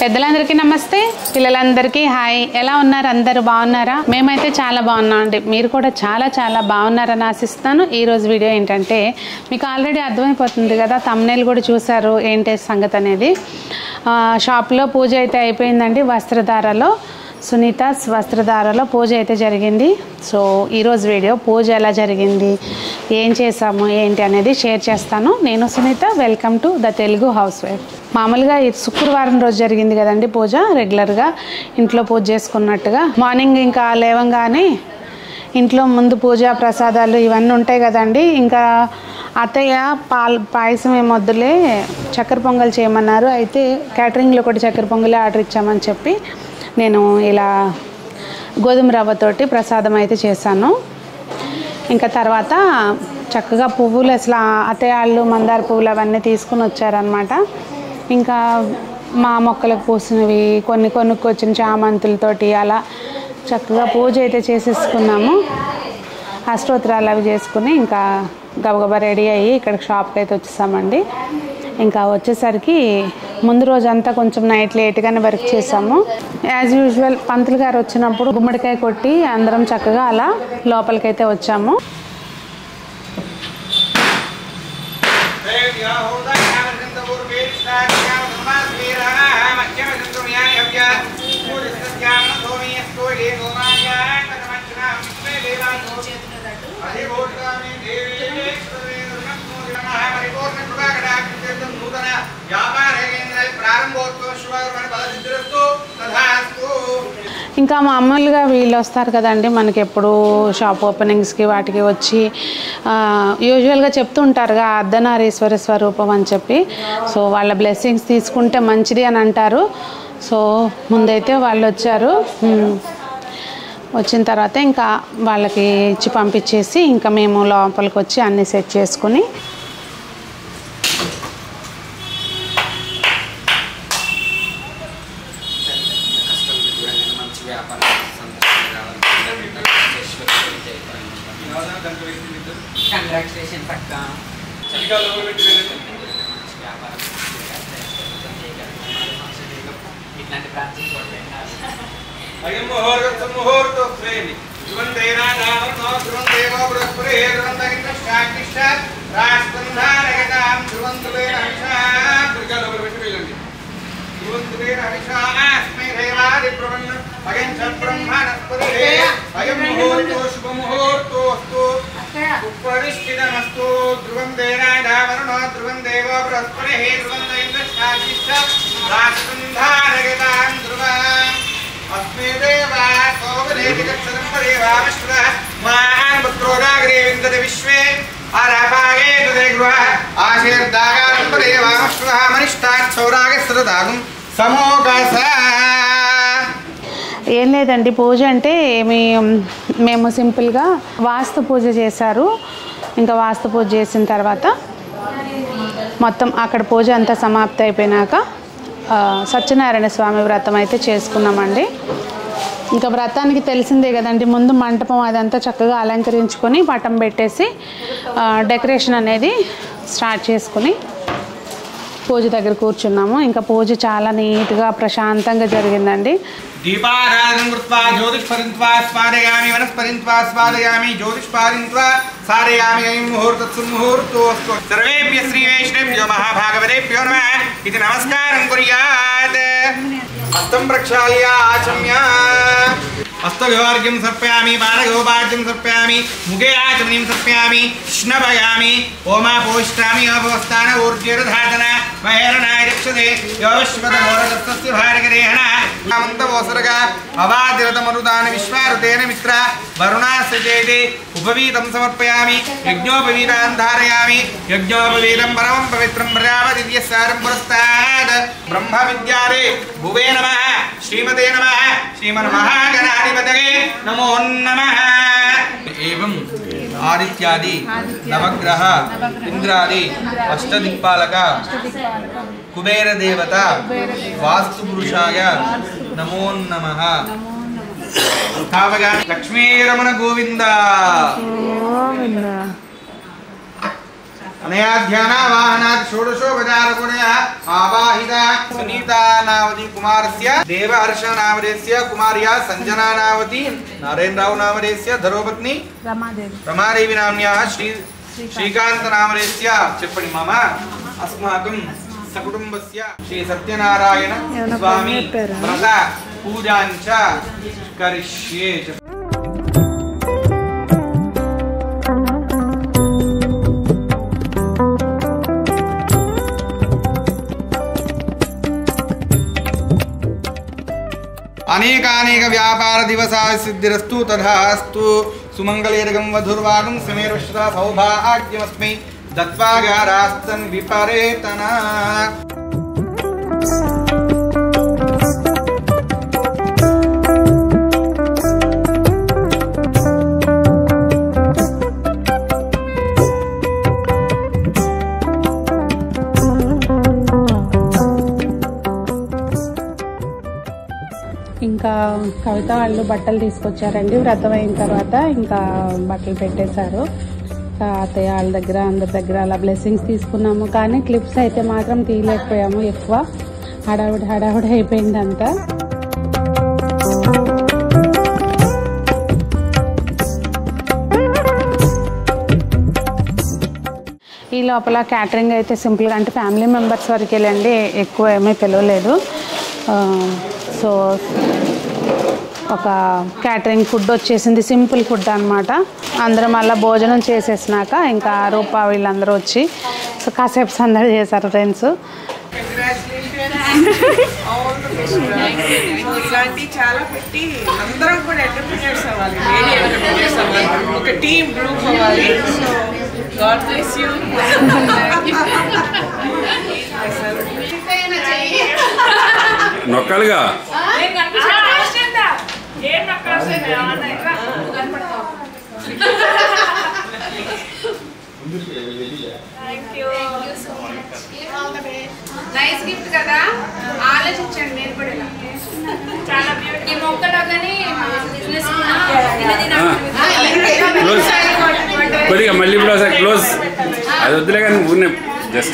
పెద్దలందరికీ నమస్తే పిల్లలందరికీ హాయ్ ఎలా ఉన్నారు అందరూ బాగున్నారా మేమైతే చాలా బాగున్నాం అండి మీరు కూడా చాలా చాలా బాగున్నారని ఆశిస్తాను ఈ రోజు వీడియో ఏంటంటే మీకు ఆల్రెడీ అర్థమైపోతుంది కదా తమ్నేల్ కూడా చూసారు ఏంటి సంగతి అనేది ఆ, షాప్లో పూజ అయితే అయిపోయిందండి వస్త్రధారలో సునీతాస్ వస్త్రధారలో పూజ అయితే జరిగింది సో ఈరోజు వీడియో పూజ ఎలా జరిగింది ఏం చేసాము ఏంటి అనేది షేర్ చేస్తాను నేను Sunitha welcome to the Telugu housewife మామూలుగా ఈ శుక్రవారం రోజు జరిగింది కదండి పూజ రెగ్యులర్గా ఇంట్లో పూజ చేసుకున్నట్టుగా మార్నింగ్ ఇంకా లేవంగానే ఇంట్లో ముందు పూజ ప్రసాదాలు ఇవన్నీ ఉంటాయి కదండి ఇంకా అత్తయ్య పాల్ పాయసం ఏం వద్దులే చక్కెర పొంగల్ చేయమన్నారు అయితే క్యాటరింగ్లో కూడా చక్కెర పొంగలే ఆర్డర్ ఇచ్చామని చెప్పి నేను ఇలా గోధుమ రవ్వతోటి ప్రసాదం అయితే చేశాను ఇంకా తర్వాత చక్కగా పువ్వులు అసలు అత్తయ్య వాళ్ళు మందార పువ్వులు అవన్నీ తీసుకుని వచ్చారనమాట ఇంకా మా మొక్కలకు పూసినవి కొన్ని కొనుక్కొచ్చిన చామంతులతోటి అలా చక్కగా పూజ అయితే చేసేసుకున్నాము అష్టోత్తరాలు అవి చేసుకుని ఇంకా గబగబా రెడీ అయ్యి ఇక్కడ షాప్కి అయితే వచ్చేసామండి ఇంకా వచ్చేసరికి ముందు రోజు అంతా కొంచెం నైట్ లేట్గానే వర్క్ చేసాము యాజ్ యూజువల్ పంతులు గారు వచ్చినప్పుడు గుమ్మడికాయ కొట్టి అందరం చక్కగా అలా లోపలికైతే వచ్చాము ఇంకా మామూలుగా వీళ్ళు వస్తారు కదండి మనకి ఎప్పుడు షాప్ ఓపెనింగ్స్కి వాటికి వచ్చి ఆ, యూజువల్గా చెప్తుంటారుగా అర్ధనారీశ్వర స్వరూపం అని చెప్పి సో వాళ్ళ బ్లెస్సింగ్స్ తీసుకుంటే మంచిది అని అంటారు సో ముందైతే వాళ్ళు వచ్చారు ఉమ్, వచ్చిన తర్వాత ఇంకా వాళ్ళకి ఇచ్చి పంపించేసి ఇంకా మేము లోపలికి వచ్చి అన్నీ సెట్ చేసుకుని కష్టాలు దూరంగా మంచి వ్యాపారం సంతోషంగా కంగ్రాచులేషన్స్ అక్క మంచి వ్యాపారం ఇట్లాంటి ప్రాంతం అయం ముహూర్త ముహూర్త శ్రేణి ధ్రువంతేనా నామో ధ్రువంతేవో బృహస్పతి ధ్రువంతగిన శాకిష్ట రాష్ట్రంధారగతాం ధ్రువంతులేన హంసా దుర్గాలో పెట్టి వెళ్ళండి ధ్రువంతులేన హంసా అస్మై దేవాది ప్రవన్న అయం చ బ్రహ్మణస్పతి అయం ముహూర్తో శుభ ముహూర్తోస్తు ఉపరిష్ఠితమస్తు ధ్రువం దేనాదావరుణో ధ్రువం దేవో బృహస్పతి ధ్రువంత ఇంద్ర శాకిష్ట రాష్ట్రంధారగతాం ధ్రువాం अस्मे देवा सोमदेति गच्छनं परेवामश्वः मान् पुत्रोदाग्रे विन्दते विश्वे आरापागे तदे गृह आशीर्दागानं परेवामश्वः मनिष्ठात् सौरागस्तदागुं समोकस ఏం లేదండి పూజ అంటే ఏమి మేము సింపుల్గా వాస్తు పూజ చేశారు ఇంకా వాస్తు పూజ చేసిన తర్వాత మొత్తం అక్కడ పూజ అంతా సమాప్తి అయిపోయినాక ఆ, సత్యనారాయణ స్వామి వ్రతం అయితే చేసుకున్నామండి ఇంకా వ్రతానికి తెలిసిందే కదండి ముందు మంటపం అదంతా చక్కగా అలంకరించుకొని పటం పెట్టేసి ఆ, డెకరేషన్ అనేది స్టార్ట్ చేసుకుని పూజ దగ్గర కూర్చున్నాము ఇంకా పూజ చాలా నీట్గా ప్రశాంతంగా జరిగిందండి दीपाराधनं कृत्वा ज्योतिष्परिन्त्वा स्मारयामि वनस्परिन्त्वा स्मारयामि ज्योतिष्पादिन्त्वा सारयामि ऐं मुहूर्तत्सु मुहूर्तोऽस्तु सर्वेभ्यः श्रीवैष्णवेभ्यो महाभागवतेभ्यो नमः इति नमस्कारं कुर्यात् हस्तं प्रक्षाल्य आचम्य हस्तविवार्घ्यं सर्पयामि बाणगोपार्घ्यं सर्पयामि मुखे आचमनीं सर्पयामि स्नपयामि ओमापोष्टामि अभवस्थान ऊर्जेरधातन महेरणाय रक्षते योश्वतमोरदस्तस्य भारगरेहण नामन्तवोसरग अवादिरतमरुदान विश्वारुतेन मित्र वरुणास्य चेति उपवीतं समर्पयामि यज्ञोपवीतान् धारयामि यज्ञोपवीतं परमं पवित्रं प्रजापतिर्यस्सारं पुरस्तात् ब्रह्मविद्यारे भुवे नमः श्रीमते नमः श्रीमन्महागणाधिपतये नमो नमः एवं आदित्यादि नवग्रह इंद्रादि अष्टदिक्पालक కుబేర దేవత వాస్తు పురుషాయ నమో నమ తావగా లక్ష్మీరమణ గోవింద అనయా ధ్యానావాహనాత్ షోడశోపచారగుణయ ఆవాహిత సునీతా నావతి కుమారస్య దేవహర్ష నామదేస్య కుమార్యా సంజనా నావతి నారాయణరావు నామదేస్య ధరోపత్ని రమాదేవి రమాదేవి నామ్యా శ్రీ శ్రీకాంత నామదేస్య చెప్పండి మామ అస్మాకం సకుటుంబస్య శ్రీ సత్యనారాయణ ఏమన్నా స్వామి పేరు చెప్పారా? వ్రత పూజాంచ కరిష్యే చెప్పండి. అనేకానేక వ్యాపార దివసా సిద్ధిరస్తు తథాస్తు సుమంగళేరగం వధుర్వాగం సమేర్వశ్రా సౌభాగ్యమస్మై దత్వాగారాస్తన్ విపరేతన ఇంకా కవిత వాళ్ళు బట్టలు తీసుకొచ్చారండి వ్రతం అయిన తర్వాత ఇంకా బట్టలు పెట్టేశారు ఇంకా అత్తయ్య వాళ్ళ దగ్గర అందరి దగ్గర అలా బ్లెస్సింగ్స్ తీసుకున్నాము కానీ క్లిప్స్ అయితే మాత్రం తీయలేకపోయాము ఎక్కువ హడావుడి హడావుడి అయిపోయింది అంతా ఈ లోపల క్యాటరింగ్ అయితే సింపుల్గా అంటే ఫ్యామిలీ మెంబర్స్ వరకు వెళ్ళండి ఎక్కువ ఏమీ పిలవలేదు ఆ, సో ఒక క్యాటరింగ్ ఫుడ్ వచ్చేసింది సింపుల్ ఫుడ్ అనమాట అందరం మళ్ళీ భోజనం చేసేసినాక ఇంకా రూపా వీళ్ళందరూ వచ్చి సో కాసేపు సందడి చేశారు ఫ్రెండ్స్ ఇలాంటి చాలా పెట్టి అందరం కూడా ఎంటర్ప్రినర్స్ అవ్వాలి లేడీ ఎంటర్ప్రినర్స్ అవ్వాలి ఒక టీమ్ గ్రూప్ అవ్వాలి సో గాడ్ బ్లెస్ యూ నొక్కాలిగా నైస్ గిఫ్ట్ కదా ఆలోచించండి నేను కూడా ఇలా చాలా ఈ మొక్కలో కానీ బిజినెస్ క్లోజ్ కొద్దిగా మళ్ళీ ఇప్పుడు ఒకసారి క్లోజ్ అది వద్దులే కానీ ఊరినే జస్ట్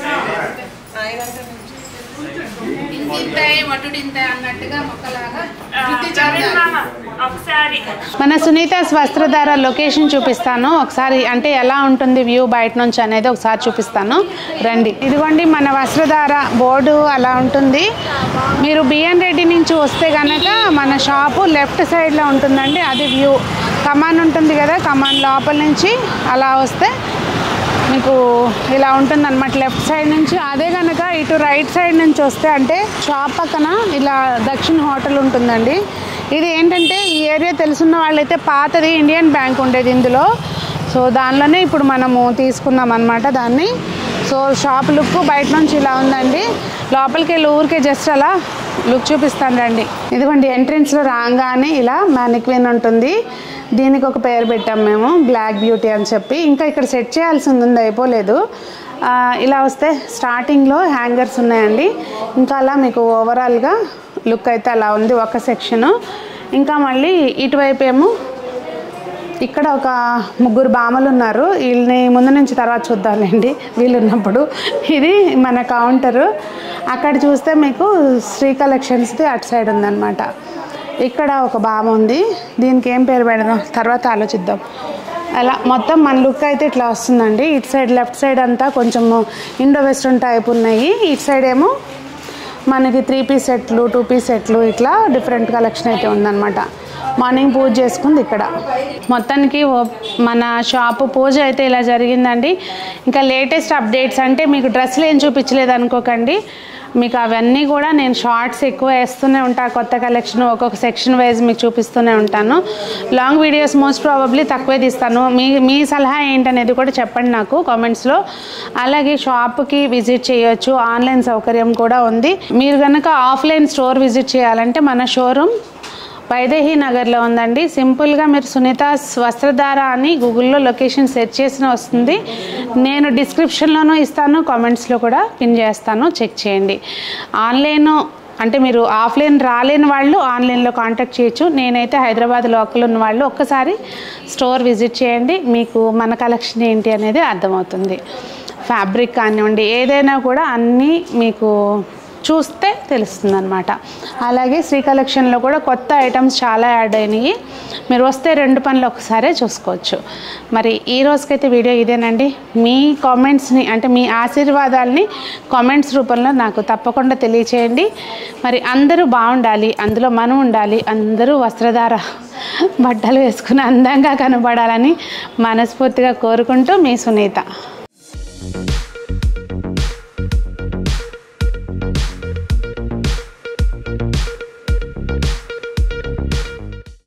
ఇంత మటుడు ఇంత అన్నట్టుగా మొక్కలాగా వృద్ధి చెందాలి. మన సునీత వస్త్రధార లొకేషన్ చూపిస్తాను ఒకసారి అంటే ఎలా ఉంటుంది వ్యూ బయట నుంచి అనేది ఒకసారి చూపిస్తాను రండి ఇదిగోండి మన వస్త్రధార బోర్డు అలా ఉంటుంది మీరు బిఎన్ రెడ్డి నుంచి వస్తే కనుక మన షాపు లెఫ్ట్ సైడ్లో ఉంటుందండి అది వ్యూ కమాన్ ఉంటుంది కదా కమాన్ లోపల నుంచి అలా వస్తే మీకు ఇలా ఉంటుంది అనమాట లెఫ్ట్ సైడ్ నుంచి అదే కనుక ఇటు రైట్ సైడ్ నుంచి వస్తే అంటే షాప్ పక్కన ఇలా దక్షిణ హోటల్ ఉంటుందండి ఇది ఏంటంటే ఈ ఏరియా తెలుసున్న వాళ్ళైతే పాతది ఇండియన్ బ్యాంక్ ఉండేది ఇందులో సో దానిలోనే ఇప్పుడు మనము తీసుకున్నాం అనమాట దాన్ని సో షాప్ లుక్ బయట నుంచి ఇలా ఉందండి లోపలికి వెళ్ళి ఊరికే జస్ట్ అలా లుక్ చూపిస్తాను రండి ఇదిగోండి ఎంట్రన్స్లో రాగానే ఇలా మ్యానిక్విన్ ఉంటుంది దీనికి ఒక పేరు పెట్టాం మేము బ్లాక్ బ్యూటీ అని చెప్పి ఇంకా ఇక్కడ సెట్ చేయాల్సింది ఉంది అయిపోలేదు ఆ, ఇలా వస్తే స్టార్టింగ్లో హ్యాంగర్స్ ఉన్నాయండి ఇంకా అలా మీకు ఓవరాల్గా లుక్ అయితే అలా ఉంది ఒక సెక్షను ఇంకా మళ్ళీ ఇటువైపు ఏమో ఇక్కడ ఒక ముగ్గురు బామలు ఉన్నారు వీళ్ళని ముందు నుంచి తర్వాత చూద్దాంలేండి వీళ్ళు ఉన్నప్పుడు ఇది మన కౌంటరు అక్కడ చూస్తే మీకు శ్రీ కలెక్షన్స్ది అటు సైడ్ ఉందన్నమాట ఇక్కడ ఒక బామ ఉంది దీనికి ఏం పేరు పెడదాం తర్వాత ఆలోచిద్దాం అలా మొత్తం మన లుక్ అయితే ఇట్లా వస్తుందండి ఇటు సైడ్ లెఫ్ట్ సైడ్ అంతా కొంచెం ఇండో వెస్ట్రన్ టైప్ ఉన్నాయి ఇటు సైడ్ ఏమో మనకి త్రీ పీస్ సెట్లు టూ పీస్ సెట్లు ఇట్లా డిఫరెంట్ కలెక్షన్ అయితే ఉందన్నమాట మార్నింగ్ పూజ చేసుకుంది ఇక్కడ మొత్తానికి ఓ- మన షాపు పూజ అయితే ఇలా జరిగిందండి ఇంకా లేటెస్ట్ అప్డేట్స్ అంటే మీకు డ్రెస్సులు ఏం చూపించలేదు అనుకోకండి మీకు అవన్నీ కూడా నేను షార్ట్స్ ఎక్కువ వేస్తూనే ఉంటా కొత్త కలెక్షన్ ఒక్కొక్క సెక్షన్ వైజ్ మీకు చూపిస్తూనే ఉంటాను లాంగ్ వీడియోస్ మోస్ట్ ప్రాబబ్లీ తక్కువే తీస్తాను మీ మీ సలహా ఏంటనేది కూడా చెప్పండి నాకు కామెంట్స్లో అలాగే షాప్కి విజిట్ చేయొచ్చు ఆన్లైన్ సౌకర్యం కూడా ఉంది మీరు కనుక ఆఫ్లైన్ స్టోర్ విజిట్ చేయాలంటే మన షోరూమ్ వైదేహి నగర్లో ఉందండి సింపుల్గా మీరు సునీత వస్త్రధార అని గూగుల్లో లొకేషన్ సెర్చ్ చేసిన వస్తుంది నేను డిస్క్రిప్షన్లోనూ ఇస్తాను కామెంట్స్లో కూడా పిన్ చేస్తాను చెక్ చేయండి ఆన్లైన్ అంటే మీరు ఆఫ్లైన్ రాలేని వాళ్ళు ఆన్లైన్లో కాంటాక్ట్ చేయొచ్చు నేనైతే హైదరాబాద్ లోకల్ ఉన్న వాళ్ళు ఒక్కసారి స్టోర్ విజిట్ చేయండి మీకు మన కలెక్షన్ ఏంటి అనేది అర్థమవుతుంది ఫ్యాబ్రిక్ కానివ్వండి ఏదైనా కూడా అన్నీ మీకు చూస్తే తెలుస్తుంది అనమాట అలాగే శ్రీ కలెక్షన్లో కూడా కొత్త ఐటమ్స్ చాలా యాడ్ అయినాయి మీరు వస్తే రెండు పనులు ఒకసారే చూసుకోవచ్చు మరి ఈ రోజుకైతే వీడియో ఇదేనండి మీ కామెంట్స్ని అంటే మీ ఆశీర్వాదాలని కామెంట్స్ రూపంలో నాకు తప్పకుండా తెలియచేయండి మరి అందరూ బాగుండాలి అందులో మనం ఉండాలి అందరూ వస్త్రధార బట్టలు వేసుకుని అందంగా కనబడాలని మనస్ఫూర్తిగా కోరుకుంటూ మీ సునీత